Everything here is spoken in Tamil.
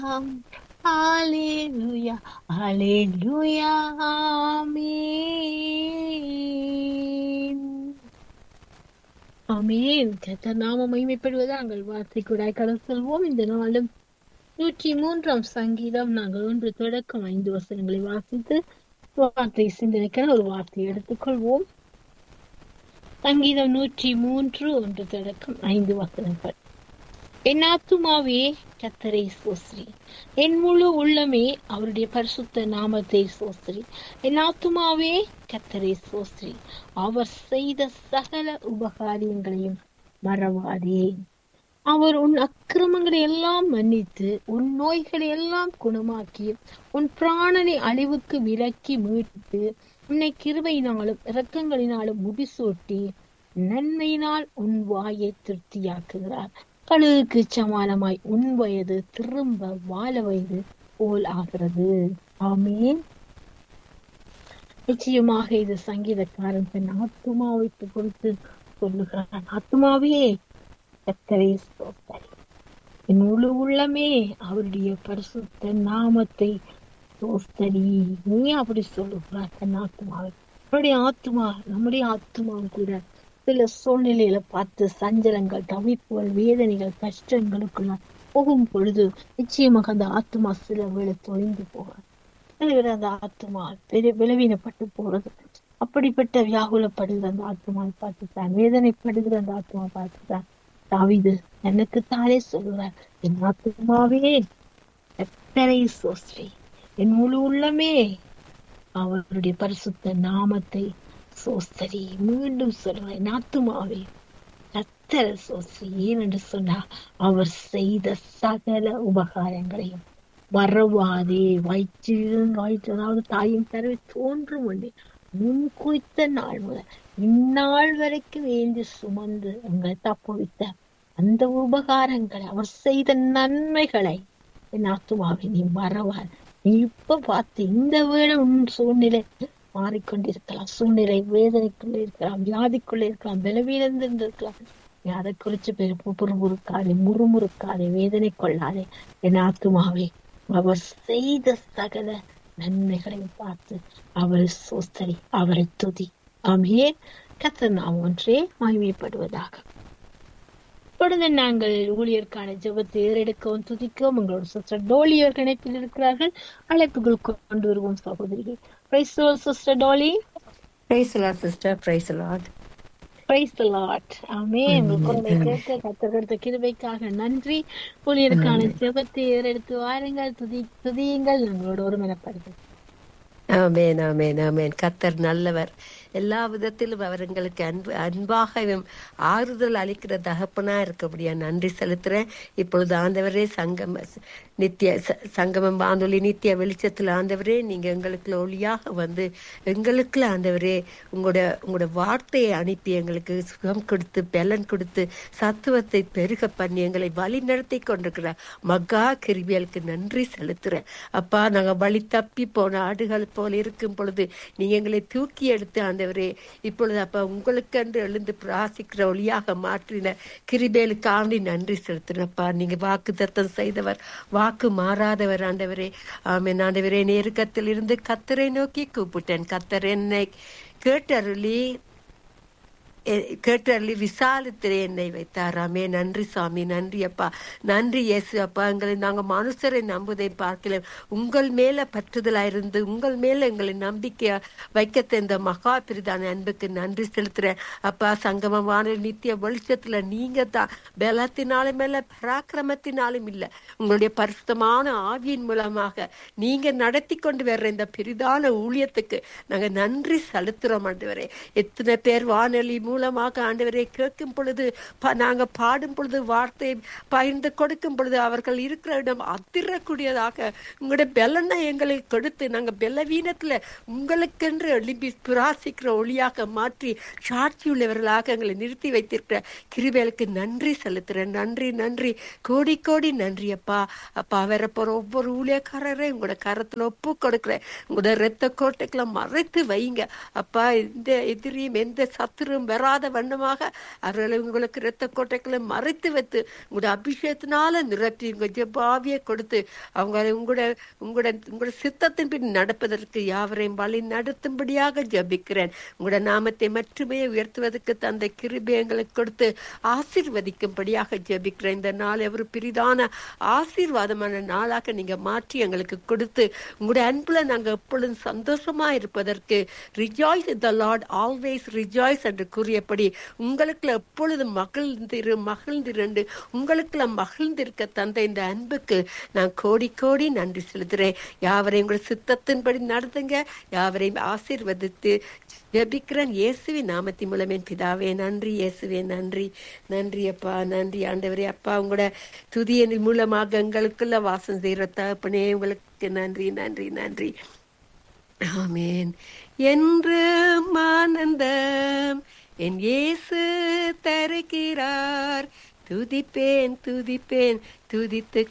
ஹalleluya ஹalleluya ஆமென் ஆமென் கர்த்தர் நாம மகிமைப்படுவதாக நாங்கள் வார்த்தை கூட கடல் செல்வோம் இந்த நாளும் நூற்றி மூன்றாம் சங்கீதம் நாங்கள் ஒன்று தொடக்கம் ஐந்து வசனங்களை வாசித்து வார்த்தை சிந்தனைக்கான ஒரு வார்த்தையை எடுத்துக்கொள்வோம் சங்கீதம் நூற்றி மூன்று ஒன்று தொடக்கம் ஐந்து வசனங்கள் என் ஆத்துமாவே கத்தரை சோஸ்ரி என் முழு உள்ளமே அவருடைய பரிசுத்த நாமத்தை சோஸ்ரி என் ஆத்துமாவே கத்தரை சோஸ்ரி அவர் செய்த சகல உபகாரியங்களையும் மறவாதே அவர் உன் அக்கிரமங்களை எல்லாம் மன்னித்து உன் நோய்களை எல்லாம் குணமாக்கி உன் பிராணனை அழிவுக்கு விலக்கி மீட்டு உன்னை கிருபையினாலும் இரக்கங்களினாலும் முடிசூட்டி நன்மையினால் உன் வாயை திருப்தியாக்குகிறார் கழுகுக்கு சமானமாய் உன் வயது திரும்ப வாழ வயது போல் ஆகிறது ஆமேன் நிச்சயமாக இது சங்கீதக்காரன் தன் ஆத்துமாவை குறித்து சொல்லுகிறான் ஆத்துமாவே கத்தரை ஸ்தோத்தரி என் முழு உள்ளமே அவருடைய பரிசுத்த நாமத்தை ஸ்தோத்தரி நீ அப்படி சொல்லுகிறார் தன் ஆத்துமாவை நம்முடைய ஆத்துமா நம்முடைய ஆத்துமாவும் கூட சில சூழ்நிலையில பார்த்து சஞ்சலங்கள் தவிப்புகள் வேதனைகள் கஷ்டங்களுக்குள்ள போகும் பொழுது நிச்சயமாக அந்த ஆத்மா சில வேளை தொலைந்து போகிறது அந்த ஆத்மா விளவீனப்பட்டு போறது அப்படிப்பட்ட வியாகுலப்படுகிற அந்த ஆத்மாவை பார்த்துதான் வேதனைப்படுகிற அந்த ஆத்மா பார்த்துதான் தாவிது எனக்கு தானே சொல்லுவார் என் ஆத்மாவே எத்தனை சோஸ்ரீ என் முழு உள்ளமே அவருடைய பரிசுத்த நாமத்தை சோஸ்தரி மீண்டும் சொல்றேன் ஆத்துமாவே கத்தர சோஸ்ரி ஏனென்று சொன்னா அவர் செய்த சகல உபகாரங்களையும் வரவாதே வயிற்றிலும் வயிற்று அதாவது தாயும் தரவை தோன்றும் ஒன்றே முன் குறித்த நாள் முதல் இந்நாள் வரைக்கும் ஏந்தி சுமந்து எங்களை தப்புவித்த அந்த உபகாரங்களை அவர் செய்த நன்மைகளை என் ஆத்துமாவை நீ மறவார் நீ இப்ப பார்த்து இந்த வேளை உன் சூழ்நிலை மாறிக்கொண்டிருக்கலாம் சூழ்நிலை வேதனைக்குள்ள இருக்கலாம் வியாதிக்குள்ள இருக்கலாம் பலவீனந்து இருக்கலாம் நீ அதை குறிச்சு புறுமுறுக்காதே முறுமுறுக்காதே வேதனை கொள்ளாதே என் ஆத்துமாவே அவர் செய்த சகல நன்மைகளை பார்த்து அவர் சோஸ்தரி அவரை துதி ஆமே கத்தர் நாம் ஒன்றே மகிமைப்படுவதாக இப்பொழுது நாங்கள் ஊழியருக்கான ஜெபத்தை ஏறெடுக்கவும் துதிக்கவும் உங்களோட சிஸ்டர் டோலி அவர்கள் இணைப்பில் இருக்கிறார்கள் அழைப்புகள் கொண்டு வருவோம் சகோதரிகள் praise sister Dolly praise Lord sister praise Lord praise Lord ஆமே உங்கள் குரலை கேட்க கத்தர் கொடுத்த கிருபைக்காக நன்றி ஊழியருக்கான ஜெபத்தை ஏறெடுத்து வாருங்கள் துதி துதியுங்கள் நம்மளோட ஒருமனப்படுது ஆமேன் ஆமேன் ஆமேன் கத்தர் நல்லவர் எல்லா விதத்திலும் அவர் எங்களுக்கு அன்பு அன்பாகவும் ஆறுதல் அளிக்கிற தகப்பனா இருக்கபடியா நன்றி செலுத்துறேன் இப்பொழுது ஆண்டவரே சங்கம நித்திய சங்கமம் வானொலி நித்திய வெளிச்சத்தில் ஆண்டவரே நீங்க எங்களுக்கு ஒளியாக வந்து எங்களுக்குள்ள ஆண்டவரே உங்களோட உங்களோட வார்த்தையை அனுப்பி எங்களுக்கு சுகம் கொடுத்து பலன் கொடுத்து சத்துவத்தை பெருக பண்ணி எங்களை வழி நடத்தி கொண்டிருக்கிற மகா கிருபியலுக்கு நன்றி செலுத்துறேன் அப்பா நாங்க வழி தப்பி போன ஆடுகள் போல இருக்கும் பொழுது நீங்க எங்களை தூக்கி எடுத்து ஆண்டவரே இப்பொழுது அப்ப உங்களுக்கு எழுந்து பிராசிக்கிற ஒளியாக மாற்றின கிருபேலுக்காண்டி நன்றி செலுத்துறப்பா நீங்க வாக்கு தத்தம் செய்தவர் வாக்கு மாறாதவர் ஆண்டவரே ஆமேன் ஆண்டவரே நெருக்கத்தில் இருந்து கத்தரை நோக்கி கூப்பிட்டேன் கத்தர் என்னை கேட்டருளி கேட்டருளி விசாலத்திலே என்னை வைத்தாராமே நன்றி சாமி நன்றி அப்பா நன்றி இயேசு அப்பா எங்களை நாங்கள் மனுஷரை நம்புவதை பார்க்கல உங்கள் மேல பற்றுதலா இருந்து உங்கள் மேல எங்களை நம்பிக்கையா வைக்க தெரிந்த மகா பிரிதான அன்புக்கு நன்றி செலுத்துறேன் அப்பா சங்கமமான நித்திய வெளிச்சத்துல நீங்க தான் பலத்தினாலும் மேல பராக்கிரமத்தினாலும் இல்ல உங்களுடைய பரிசுத்தமான ஆவியின் மூலமாக நீங்க நடத்தி கொண்டு வர்ற இந்த பெரிதான ஊழியத்துக்கு நாங்க நன்றி செலுத்துறோம் ஆண்டவரே எத்தனை பேர் வானொலி மூலமாக ஆண்டவரை கேட்கும் பொழுது நாங்க பாடும் பொழுது வார்த்தை பகிர்ந்து கொடுக்கும் பொழுது அவர்கள் இருக்கிற இடம் அதிரக்கூடியதாக உங்களுடைய பெலனை எங்களை கொடுத்து நாங்க பெலவீனத்துல உங்களுக்கென்று எழுப்பி பிராசிக்கிற ஒளியாக மாற்றி சாட்சி உள்ளவர்களாக எங்களை நிறுத்தி வைத்திருக்கிற கிருபேலுக்கு நன்றி செலுத்துறேன் நன்றி நன்றி கோடி கோடி நன்றி அப்பா அப்பா வரப்போற ஒவ்வொரு ஊழியக்காரரையும் உங்களோட கரத்துல ஒப்பு கொடுக்குறேன் உங்களோட ரத்த கோட்டைக்கெல்லாம் மறைத்து வைங்க அப்பா எந்த எதிரியும் எந்த சத்துரும் வர வராத வண்ணமாக அவர்களை உங்களுக்கு இரத்த கோட்டைகளை மறைத்து வைத்து உங்களுடைய அபிஷேகத்தினால நிரப்பி உங்க ஜெபாவியை கொடுத்து அவங்க உங்களோட உங்களோட உங்களோட சித்தத்தின் பின் நடப்பதற்கு யாவரையும் வழி நடத்தும்படியாக ஜெபிக்கிறேன் உங்களோட நாமத்தை மட்டுமே உயர்த்துவதற்கு தந்தை கிருபை எங்களுக்கு கொடுத்து ஆசீர்வதிக்கும்படியாக ஜெபிக்கிறேன் இந்த நாள் ஒரு பிரிதான ஆசீர்வாதமான நாளாக நீங்க மாற்றி எங்களுக்கு கொடுத்து உங்களுடைய அன்புல நாங்க எப்பொழுதும் சந்தோஷமா இருப்பதற்கு rejoice the Lord always rejoice என்று கூறியபடி உங்களுக்குள்ள எப்பொழுதும் மகிழ்ந்திரு மகிழ்ந்திரண்டு உங்களுக்குள்ள மகிழ்ந்திருக்க தந்த இந்த அன்புக்கு நான் கோடி கோடி நன்றி செலுத்துறேன் யாவரையும் உங்கள் சித்தத்தின்படி நடத்துங்க யாவரையும் ஆசீர்வதித்து ஜெபிக்கிறேன் இயேசுவின் நாமத்தின் மூலமே பிதாவே நன்றி இயேசுவே நன்றி நன்றி அப்பா நன்றி ஆண்டவரே அப்பா உங்களோட துதியின் மூலமாக எங்களுக்குள்ள வாசம் செய்கிற தகப்பனே உங்களுக்கு நன்றி நன்றி நன்றி ஆமேன் என்று ஆனந்தம் என் இயேசு தருகிறார் துதிப்பேன் துதிப்பேன் துதித்து